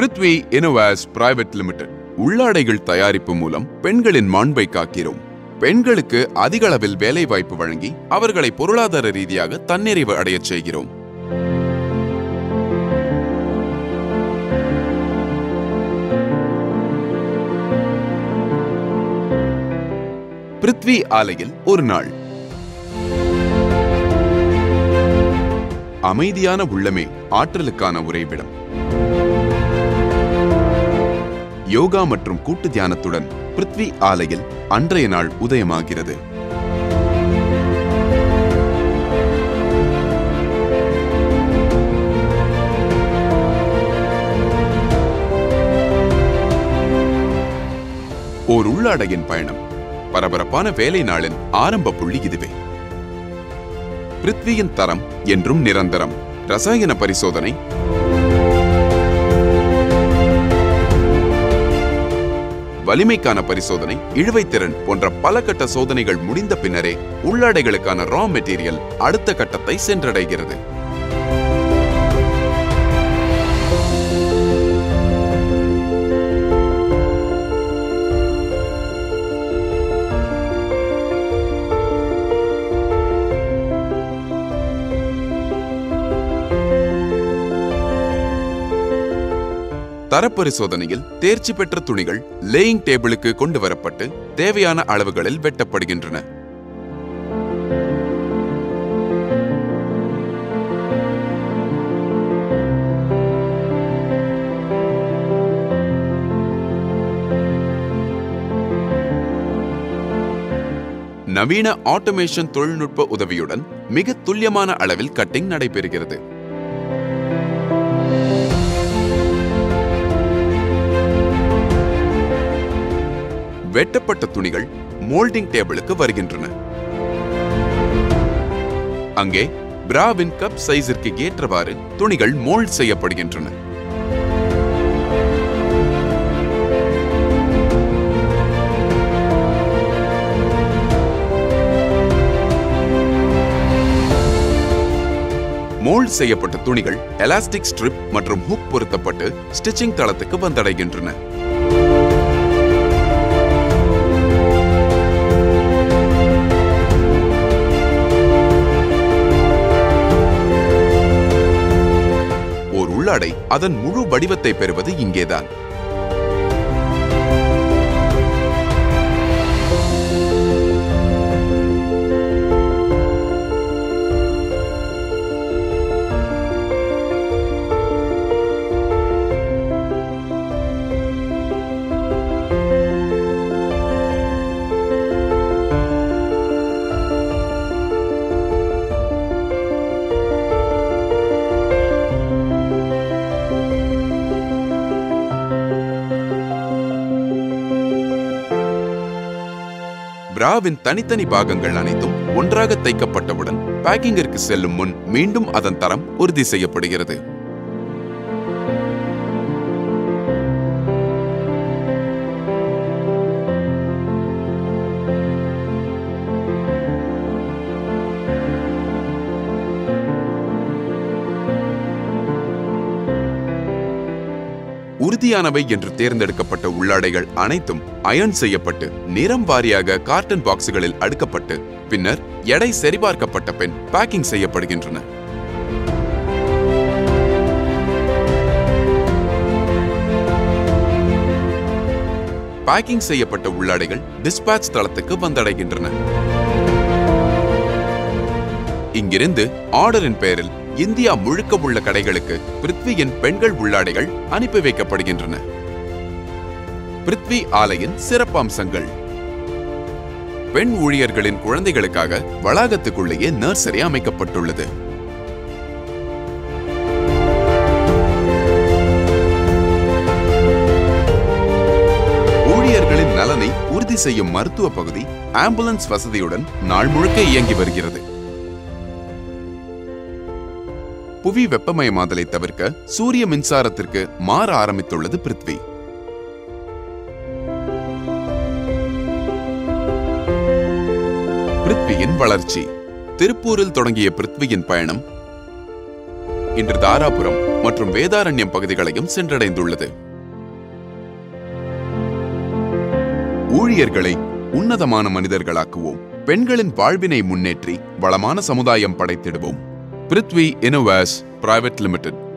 Prithvi Innovations private limited உள்ளாடைகள் தயாரிப்பு மூலம் பெண்களின் மாண்பை காக்கிறோம் பெண்களுக்கு அதிக அளவில் வேலை வாய்ப்பு வழங்கி அவர்களை பொருளாதார ரீதியாக தன்னிறைவு அடையச் செய்கிறோம் பிருத்வி ஆலையில் ஒரு நாள் அமைதியான உள்ளமே ஆற்றலுக்கான உறைவிடம் யோகா மற்றும் கூட்டு தியானத்துடன் பிருத்வி ஆலையில் அன்றைய நாள் உதயமாகிறது ஓர் உள்ளாடையின் பயணம் பரபரப்பான வேலை நாளின் ஆரம்ப புள்ளி இதுவே பிருத்வியின் தரம் என்றும் நிரந்தரம் ரசாயன பரிசோதனை வலிமைக்கான பரிசோதனை இழுவைத்திறன் போன்ற பல கட்ட சோதனைகள் முடிந்த பின்னரே உள்ளாடைகளுக்கான ரா மெட்டீரியல் அடுத்த கட்டத்தை சென்றடைகிறது தரப்பரிசோதனையில் தேர்ச்சி பெற்ற துணிகள் லேயிங் டேபிளுக்கு கொண்டு வரப்பட்டு தேவையான அளவுகளில் வெட்டப்படுகின்றன நவீன ஆட்டோமேஷன் தொழில்நுட்ப உதவியுடன் மிக துல்லியமான அளவில் கட்டிங் நடைபெறுகிறது வெட்டப்பட்ட துணிகள் மோல்டிங் டேபிளுக்கு வருகின்றன அங்கே பிராவின் கப் சைஸிற்கு ஏற்றவாறு துணிகள் மோல்ட் செய்யப்படுகின்றன மோல்ட் செய்யப்பட்ட துணிகள் எலாஸ்டிக் ஸ்ட்ரிப் மற்றும் ஹுக் பொருத்தப்பட்டு ஸ்டிச்சிங் தளத்துக்கு வந்தடைகின்றன ஓர் உள்ளாடை அதன் முழு வடிவத்தை பெறுவது இங்கேதான் பிராவின் தனித்தனி பாகங்கள் அனைத்தும் ஒன்றாக தைக்கப்பட்டவுடன் பேக்கிங்கிற்கு செல்லும் முன் மீண்டும் அதன் தரம் உறுதி செய்யப்படுகிறது உறுதியானவை என்று தேர்ந்தெடுக்கப்பட்ட உள்ளாடைகள் அனைத்தும் அயர்ன் செய்யப்பட்டு நிறம் வாரியாக கார்டன் பாக்ஸுகளில் அடுக்கப்பட்டு பின்னர் எடை சரிபார்க்கப்பட்ட பின் பேக்கிங் செய்யப்படுகின்றன பேக்கிங் செய்யப்பட்ட உள்ளாடைகள் டிஸ்பாச் தளத்துக்கு வந்தடைகின்றன இங்கிருந்து ஆர்டரின் பெயரில் இந்தியா முழுக்க உள்ள கடைகளுக்கு பிருத்வியின் பெண்கள் உள்ளாடைகள் அனுப்பி வைக்கப்படுகின்றன பிருத்வி ஆலையின் சிறப்பம்சங்கள் பெண் ஊழியர்களின் குழந்தைகளுக்காக வளாகத்துக்குள்ளேயே நர்சரி அமைக்கப்பட்டுள்ளது ஊழியர்களின் நலனை உறுதி செய்யும் மருத்துவ பகுதி ஆம்புலன்ஸ் வசதியுடன் நாள் முழுக்க இயங்கி வருகிறது புவி வெப்பமயமாதலை தவிர்க்க சூரிய மின்சாரத்திற்கு மாற ஆரம்பித்துள்ளது பிருத்வி பிருத்வியின் வளர்ச்சி திருப்பூரில் தொடங்கிய பிருத்வியின் பயணம் இன்று தாராபுரம் மற்றும் வேதாரண்யம் பகுதிகளையும் சென்றடைந்துள்ளது ஊழியர்களை உன்னதமான மனிதர்களாக்குவோம் பெண்களின் வாழ்வினை முன்னேற்றி வளமான சமுதாயம் படைத்திடுவோம் பிருத்வி இனோவேஸ் பிரைவேட் லிமிடெட்